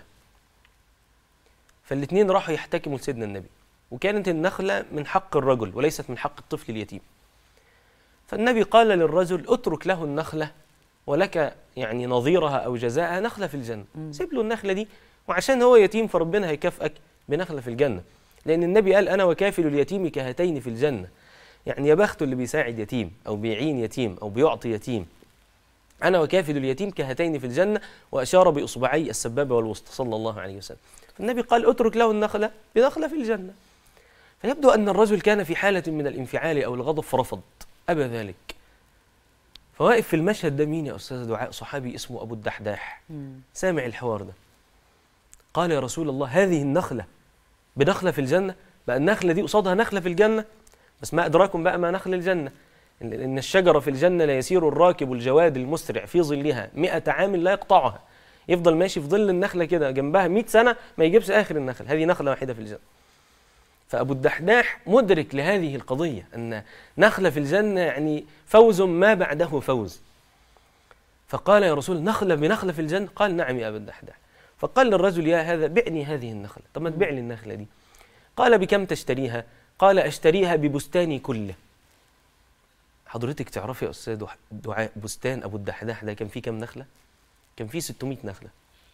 فالاثنين راحوا يحتكموا لسيدنا النبي وكانت النخله من حق الرجل وليست من حق الطفل اليتيم فالنبي قال للرجل اترك له النخله ولك يعني نظيرها او جزاءها نخله في الجنه سيب له النخله دي وعشان هو يتيم فربنا هيكافئك بنخله في الجنه لان النبي قال انا وكافل اليتيم كهاتين في الجنه يعني يا بخته اللي بيساعد يتيم او بيعين يتيم او بيعطي يتيم انا وكافل اليتيم كهاتين في الجنه واشار باصبعي السبابه والوسطى صلى الله عليه وسلم النبي قال اترك له النخله بنخله في الجنه فيبدو ان الرجل كان في حاله من الانفعال او الغضب فرفض ابى ذلك فواقف في المشهد ده مين يا استاذ دعاء صحابي اسمه ابو الدحداح سامع الحوار ده قال يا رسول الله هذه النخله بنخله في الجنه بقى النخله دي قصادها نخله في الجنه بس ما ادراكم بقى ما نخل الجنه ان إن الشجره في الجنه لا يسير الراكب الجواد المسرع في ظلها مئة عام لا يقطعها يفضل ماشي في ظل النخله كده جنبها 100 سنه ما يجيبش اخر النخل هذه نخله واحده في الجنه فابو الدحداح مدرك لهذه القضيه ان نخله في الجنه يعني فوز ما بعده فوز فقال يا رسول نخله بنخله في الجنه قال نعم يا ابا الدحداح فقال للرجل يا هذا بعني هذه النخله طب ما تبيع لي النخله دي قال بكم تشتريها قال اشتريها ببستاني كله حضرتك تعرفي يا استاذ دح- دعاء بستان ابو الدحداح ده كان فيه كام نخله كان فيه 600 نخله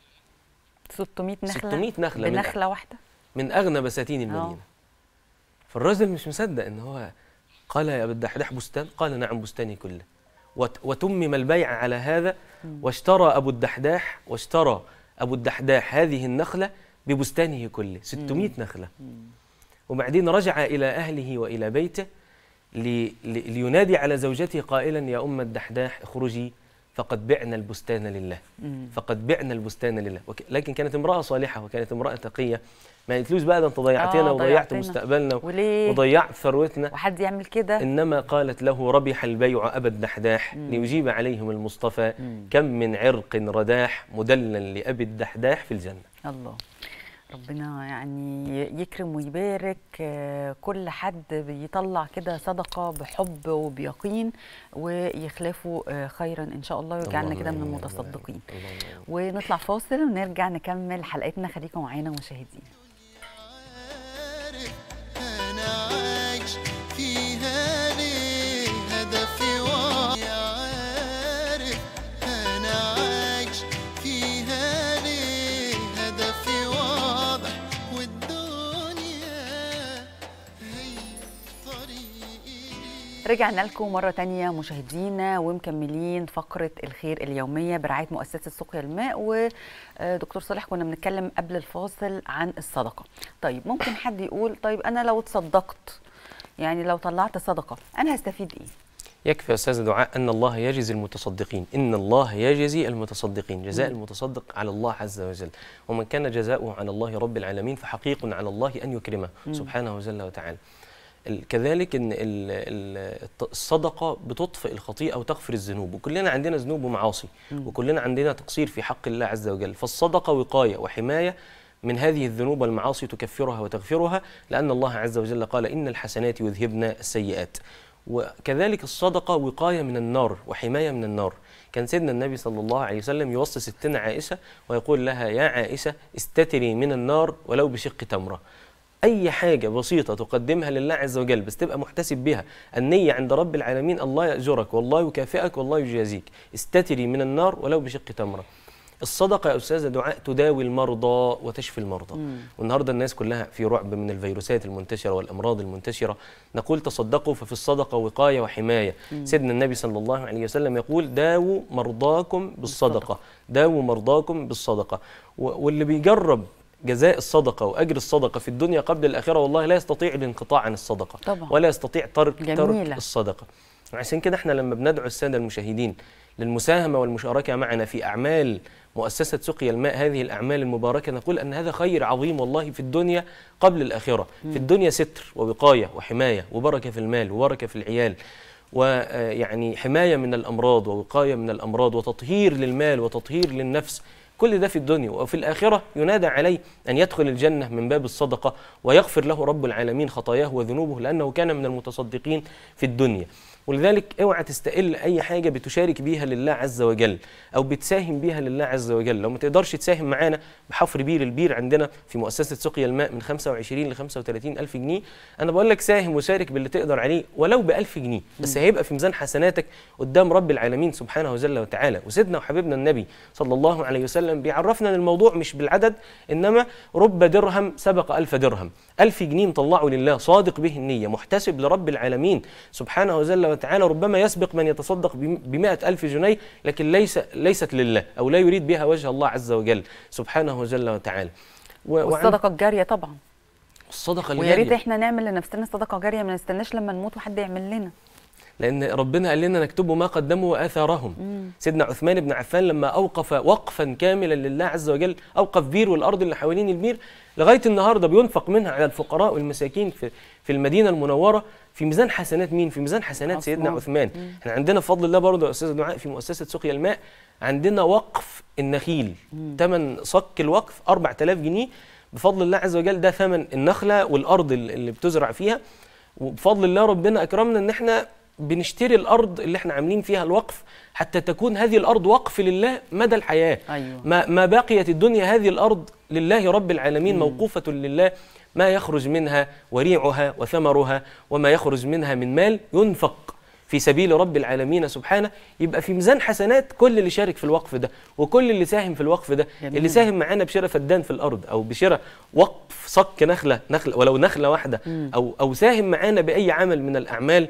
600 نخله 600 نخلة من- بنخله واحده من اغنى بساتين المدينه فالرجل مش مصدق ان هو قال يا ابا الدحداح بستان قال نعم بستاني كله وت- وتمم البيع على هذا واشترى ابو الدحداح واشترى ابو الدحداح هذه النخله ببستانه كله 600 نخله وبعدين رجع الى اهله والى بيته لي لي- لينادي على زوجته قائلا يا ام الدحداح اخرجي فقد بعنا البستان لله فقد بعنا البستان لله وك- لكن كانت امراه صالحه وكانت امراه تقيه ما قالتلوش بقى ده انت ضيعتنا آه، وضيعت ضيعتنا. مستقبلنا وليه؟ وضيعت ثروتنا وحد يعمل كده انما قالت له ربح البيع ابا الدحداح ليجيب عليهم المصطفى كم من عرق رداح مدلا لابي الدحداح في الجنه الله ربنا يعني يكرم ويبارك آه، كل حد بيطلع كده صدقة بحب وبيقين ويخلفوا آه، خيرا إن شاء الله ويجعلنا اللهم كده من آمين. المتصدقين اللهم آمين. ونطلع فاصل ونرجع نكمل حلقتنا خليكم معانا مشاهدين عارف انا عايش فيها ليه هدفي واضح عارف انا عايش فيها ليه هدفي واضح والدنيا هي طريقي رجعنا لكم مرة تانية مشاهدينا ومكملين فقرة الخير اليومية برعاية مؤسسة سقيا الماء ودكتور صالح كنا بنتكلم قبل الفاصل عن الصدقة طيب ممكن حد يقول طيب أنا لو تصدقت يعني لو طلعت صدقة أنا هستفيد إيه؟ يكفي يا استاذ دعاء ان الله يجزي المتصدقين ان الله يجزي المتصدقين جزاء المتصدق على الله عز وجل ومن كان جزاؤه على الله رب العالمين فحقيق على الله ان يكرمه سبحانه جل وتعالى ال- كذلك ان ال- ال- الت- الصدقه بتطفئ الخطيئه وتغفر الذنوب وكلنا عندنا ذنوب ومعاصي وكلنا عندنا تقصير في حق الله عز وجل فالصدقه وقايه وحمايه من هذه الذنوب والمعاصي تكفرها وتغفرها لأن الله عز وجل قال إن الحسنات يذهبن السيئات وكذلك الصدقة وقاية من النار وحماية من النار كان سيدنا النبي صلى الله عليه وسلم يوصي ستنا عائشة ويقول لها يا عائشة استتري من النار ولو بشق تمرة أي حاجة بسيطة تقدمها لله عز وجل بس تبقى محتسب بها النية عند رب العالمين الله يأجرك والله يكافئك والله يجازيك استتري من النار ولو بشق تمرة الصدقة يا أستاذة دعاء تداوي المرضى وتشفي المرضى والنهاردة الناس كلها في رعب من الفيروسات المنتشرة والأمراض المنتشرة نقول تصدقوا ففي الصدقة وقاية وحماية سيدنا النبي صلى الله عليه وسلم يقول داووا مرضاكم بالصدقة داووا مرضاكم بالصدقة و- واللي بيجرب جزاء الصدقة وأجر الصدقة في الدنيا قبل الآخرة والله لا يستطيع الانقطاع عن الصدقة طبعا. ولا يستطيع ترك ترك جميلة. الصدقة عشان كده احنا لما بندعو السادة المشاهدين للمساهمة والمشاركة معنا في أعمال مؤسسة سقيا الماء هذه الأعمال المباركة نقول أن هذا خير عظيم والله في الدنيا قبل الآخرة في الدنيا ستر ووقاية وحماية وبركة في المال وبركة في العيال ويعني حماية من الأمراض ووقاية من الأمراض وتطهير للمال وتطهير للنفس كل ده في الدنيا وفي الآخرة ينادى عليه أن يدخل الجنة من باب الصدقة ويغفر له رب العالمين خطاياه وذنوبه لأنه كان من المتصدقين في الدنيا ولذلك اوعى تستقل اي حاجه بتشارك بيها لله عز وجل او بتساهم بيها لله عز وجل لو ما تقدرش تساهم معانا بحفر بير البير عندنا في مؤسسه سقيا الماء من 25 ل 35 الف جنيه انا بقول لك ساهم وشارك باللي تقدر عليه ولو ب 1000 جنيه بس هيبقى في ميزان حسناتك قدام رب العالمين سبحانه جل وتعالى وسيدنا وحبيبنا النبي صلى الله عليه وسلم بيعرفنا ان الموضوع مش بالعدد انما رب درهم سبق ألف درهم ألف جنيه مطلعه لله صادق به النية محتسب لرب العالمين سبحانه جل وتعالى ربما يسبق من يتصدق بمئة ألف جنيه لكن ليس ليست لله أو لا يريد بها وجه الله عز وجل سبحانه جل وتعالى و- وعن- والصدقه الجاريه طبعا الصدقة ويا ريت الجارية احنا نعمل لنفسنا صدقه جاريه ما نستناش لما نموت وحد يعمل لنا لأن ربنا قال لنا نكتب ما قدموا وآثارهم سيدنا عثمان بن عفان لما أوقف وقفا كاملا لله عز وجل أوقف بير والأرض اللي حوالين البير لغاية النهاردة بينفق منها على الفقراء والمساكين في, في المدينة المنورة في ميزان حسنات مين؟ في ميزان حسنات سيدنا عثمان. عثمان احنا عندنا بفضل الله برضه يا أستاذ دعاء في مؤسسة سقيا الماء عندنا وقف النخيل ثمن صك الوقف 4000 جنيه بفضل الله عز وجل ده ثمن النخلة والأرض اللي اللي بتزرع فيها وبفضل الله ربنا اكرمنا ان احنا بنشتري الارض اللي احنا عاملين فيها الوقف حتى تكون هذه الارض وقف لله مدى الحياه أيوة. ما ما بقيت الدنيا هذه الارض لله رب العالمين موقوفه لله ما يخرج منها وريعها وثمرها وما يخرج منها من مال ينفق في سبيل رب العالمين سبحانه يبقى في ميزان حسنات كل اللي شارك في الوقف ده وكل اللي ساهم في الوقف ده جميل. اللي ساهم معانا بشراء فدان في الارض او بشراء وقف صك نخله نخله ولو نخله واحده او او ساهم معانا باي عمل من الاعمال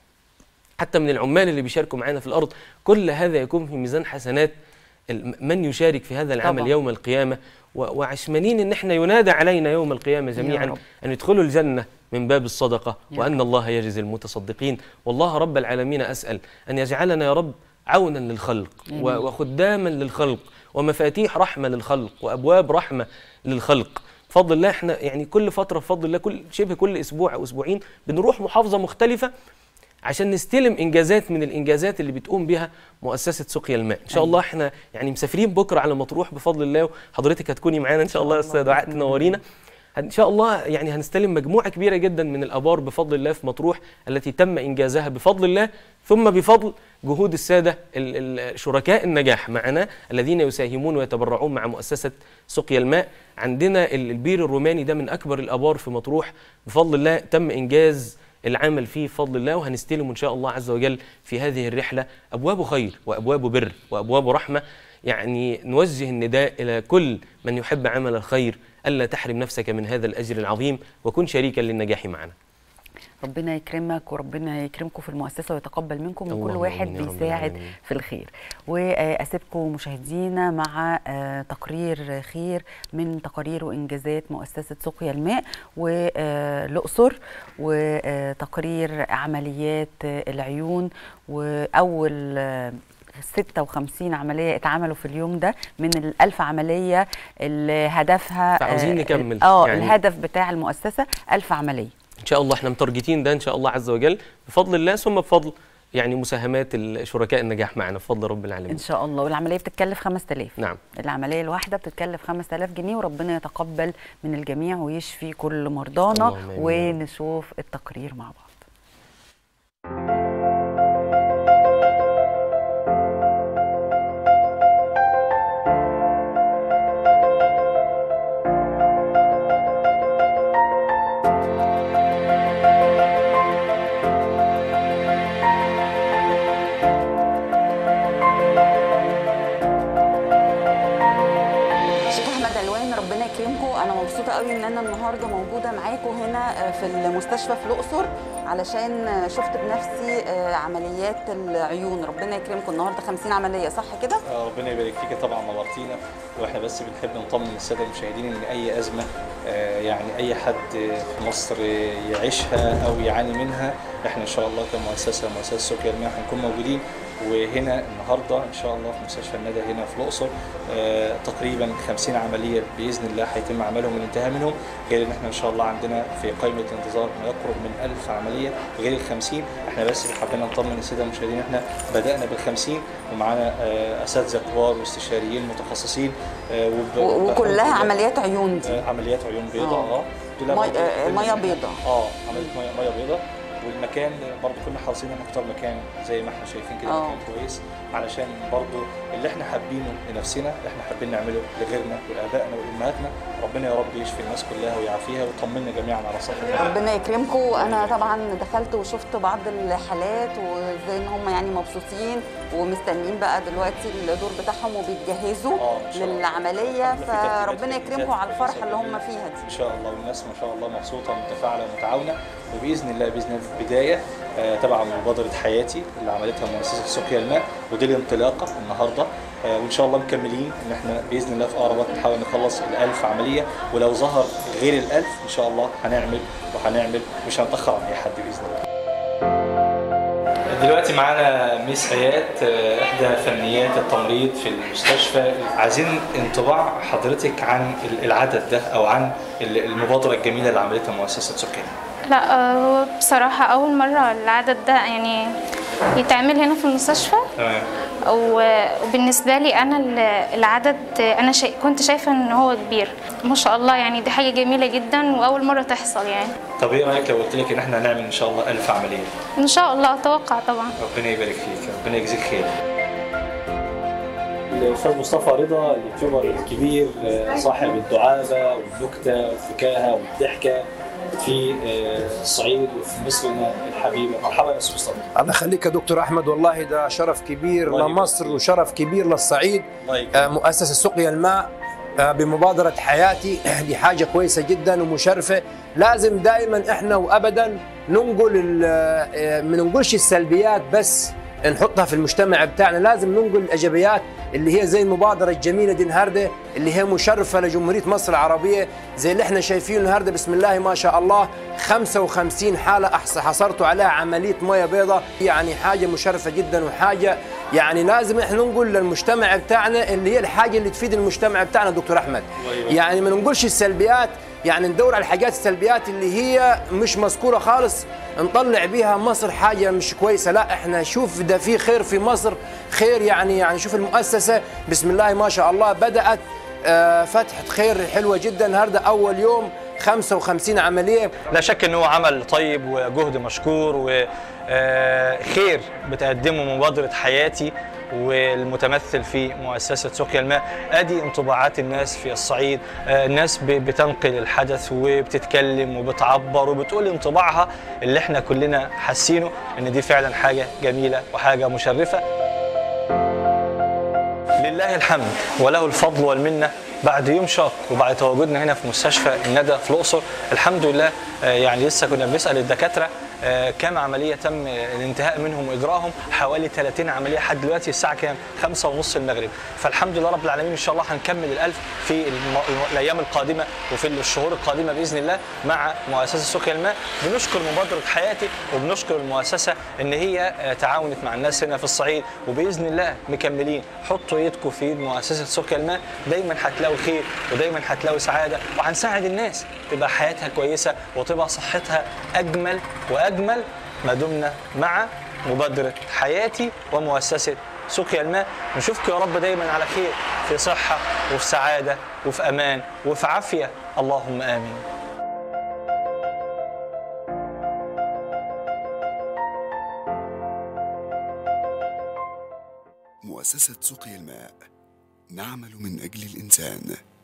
حتى من العمال اللي بيشاركوا معانا في الارض كل هذا يكون في ميزان حسنات ال- من يشارك في هذا العمل طبعاً. يوم القيامه و- وعشمانين ان احنا ينادى علينا يوم القيامه جميعا رب. ان ادخلوا الجنه من باب الصدقه يا وان الله يجزي المتصدقين والله رب العالمين اسال ان يجعلنا يا رب عونا للخلق و- وخداما للخلق ومفاتيح رحمه للخلق وابواب رحمه للخلق بفضل الله احنا يعني كل فتره بفضل الله كل شبه كل اسبوع او اسبوعين بنروح محافظه مختلفه عشان نستلم انجازات من الانجازات اللي بتقوم بها مؤسسه سقيا الماء ان شاء الله احنا يعني مسافرين بكره على مطروح بفضل الله وحضرتك هتكوني معانا ان شاء الله يا استاذ دعاء بإذن الله. تنورينا ان شاء الله يعني هنستلم مجموعه كبيره جدا من الابار بفضل الله في مطروح التي تم انجازها بفضل الله ثم بفضل جهود الساده ال- ال- شركاء النجاح معنا الذين يساهمون ويتبرعون مع مؤسسه سقيا الماء عندنا ال- البير الروماني ده من اكبر الابار في مطروح بفضل الله تم انجاز العمل فيه بفضل الله وهنستلم ان شاء الله عز وجل في هذه الرحله ابواب خير وابواب بر وابواب رحمه يعني نوجه النداء الى كل من يحب عمل الخير الا تحرم نفسك من هذا الاجر العظيم وكن شريكا للنجاح معنا ربنا يكرمك وربنا يكرمكم في المؤسسه ويتقبل منكم وكل اللهم واحد آمين يا رب بيساعد العالمين. في الخير واسيبكم مشاهدينا مع آه، تقرير خير من تقارير وانجازات مؤسسه سقيا الماء والاقصر وتقرير عمليات آه، العيون واول آه، 56 عملية اتعملوا في اليوم ده من الألف عملية اللي هدفها فعاوزين آه، نكمل. اه يعني- الهدف بتاع المؤسسة ألف عملية ان شاء الله احنا متارجتين ده ان شاء الله عز وجل بفضل الله ثم بفضل يعني مساهمات الشركاء النجاح معنا بفضل رب العالمين إن شاء الله والعملية بتتكلف 5000 نعم العملية الواحدة بتتكلف 5000 جنيه وربنا يتقبل من الجميع ويشفي كل مرضانا اللهم آمين يا رب. ونشوف التقرير مع بعض شيخ احمد علوان ربنا يكرمكم انا مبسوطه قوي ان انا النهارده موجوده معاكم هنا في المستشفى في الاقصر علشان شفت بنفسي عمليات العيون ربنا يكرمكم النهارده 50 عمليه صح كده آه، ربنا يبارك فيك طبعا نورتينا واحنا بس بنحب نطمن الساده المشاهدين ان اي ازمه آه، يعني اي حد في مصر يعيشها او يعاني منها احنا ان شاء الله كمؤسسه مؤسسه سوكيا الماء هنكون موجودين وهنا النهارده ان شاء الله في مستشفى الندى هنا في الاقصر آه، تقريبا 50 عمليه باذن الله هيتم عملهم والانتهاء منهم غير ان احنا ان شاء الله عندنا في قائمه الانتظار ما يقرب من 1000 عمليه غير ال 50 احنا بس حبينا نطمن الساده المشاهدين احنا بدانا بال 50 ومعانا آه، اساتذه كبار واستشاريين متخصصين آه، وب- و- وب- وكلها عمليات عيون دي آه، عمليات عيون بيضاء آه. اه دول مي- برضه آه، ضمن مية إن إحنا- بيضاء. اه عمليه ميه ميه بيضاء والمكان برضه كنا حريصين ان نختار مكان زي ما احنا شايفين كده آه. مكان كويس علشان برضه اللي احنا حابينه لنفسنا احنا حابين نعمله لغيرنا ولابائنا ولامهاتنا ربنا يا رب يشفي الناس كلها ويعافيها ويطمنا جميعا على صحتها ربنا يكرمكم انا طبعا دخلت وشفت بعض الحالات وازاي ان هم يعني مبسوطين ومستنيين بقى دلوقتي الدور بتاعهم وبيتجهزوا آه، إن شاء الله. للعمليه في ترتيبات فربنا في يكرمكم على الفرحه اللي هم سبيل فيها دي ان شاء الله والناس ما شاء الله مبسوطه متفاعله ومتعاونه وباذن الله باذن الله في البدايه آه، تبع مبادره حياتي اللي عملتها مؤسسه سقيا الماء ودي الانطلاقه النهارده آه، وان شاء الله مكملين ان احنا باذن الله في اقرب وقت نحاول نخلص ال1000 عمليه ولو ظهر غير ال1000 ان شاء الله هنعمل وهنعمل مش هنتاخر عن اي حد باذن الله دلوقتي معانا ميس ايات آه، احدى فنيات التمريض في المستشفى عايزين انطباع حضرتك عن العدد ده او عن المبادره الجميله اللي عملتها مؤسسه سكان لا آه، هو بصراحة أول مرة العدد ده يعني يتعمل هنا في المستشفى تمام و- وبالنسبة لي أنا ال- العدد أنا شا... كنت شايفة إن هو كبير ما شاء الله يعني دي حاجة جميلة جدا وأول مرة تحصل يعني طب ايه رايك لو قلت لك ان احنا هنعمل ان شاء الله 1000 عمليه إن شاء الله أتوقع طبعا ربنا يبارك فيك ربنا يجزيك خير الاستاذ مصطفى رضا اليوتيوبر الكبير آه، صاحب الدعابه والنكته والفكاهه والضحكه في آه، الصعيد وفي مصرنا الحبيبه مرحبا يا استاذ مصطفى الله يخليك يا دكتور احمد والله ده شرف كبير الله يبارك لمصر فيك. وشرف كبير للصعيد الله يكرمك آه، مؤسسه سقيا الماء آه، بمبادره حياتي دي حاجه كويسه جدا ومشرفه لازم دائما احنا وابدا ننقل ال- آه، ما ننقلش السلبيات بس نحطها في المجتمع بتاعنا لازم ننقل الايجابيات اللي هي زي المبادره الجميله دي النهارده اللي هي مشرفه لجمهوريه مصر العربيه زي اللي احنا شايفينه النهارده بسم الله ما شاء الله 55 حاله أحص- حصلتوا عليها عمليه مويه بيضاء يعني حاجه مشرفه جدا وحاجه يعني لازم احنا ننقل للمجتمع بتاعنا اللي هي الحاجه اللي تفيد المجتمع بتاعنا دكتور احمد يعني ما ننقلش السلبيات يعني ندور على الحاجات السلبيات اللي هي مش مذكوره خالص نطلع بيها مصر حاجه مش كويسه لا احنا شوف ده في خير في مصر خير يعني يعني شوف المؤسسه بسم الله ما شاء الله بدات آه، فتحه خير حلوه جدا النهارده اول يوم 55 عمليه لا شك ان هو عمل طيب وجهد مشكور وخير بتقدمه مبادره حياتي والمتمثل في مؤسسه سقيا الماء ادي انطباعات الناس في الصعيد آه، الناس ب- بتنقل الحدث وبتتكلم وبتعبر وبتقول انطباعها اللي احنا كلنا حاسينه ان دي فعلا حاجه جميله وحاجه مشرفه لله الحمد وله الفضل والمنة بعد يوم شاق وبعد تواجدنا هنا في مستشفى الندى في الأقصر الحمد لله آه، يعني لسه كنا بنسأل الدكاترة آه، كام عمليه تم الانتهاء منهم واجراءهم حوالي 30 عمليه لحد دلوقتي الساعه كام 5 ونص المغرب فالحمد لله رب العالمين ان شاء الله هنكمل الألف في الم... الايام القادمه وفي الشهور القادمه باذن الله مع مؤسسه سقيا الماء بنشكر مبادره حياتي وبنشكر المؤسسه ان هي آه، تعاونت مع الناس هنا في الصعيد وباذن الله مكملين حطوا ايدكم في مؤسسه سقيا الماء دايما هتلاقوا خير ودايما هتلاقوا سعاده وهنساعد الناس تبقى حياتها كويسه وتبقى صحتها اجمل واجمل ما دمنا مع مبادره حياتي ومؤسسه سقيا الماء نشوفكم يا رب دايما على خير في صحه وفي سعاده وفي امان وفي عافيه اللهم امين مؤسسة سقي الماء نعمل من أجل الإنسان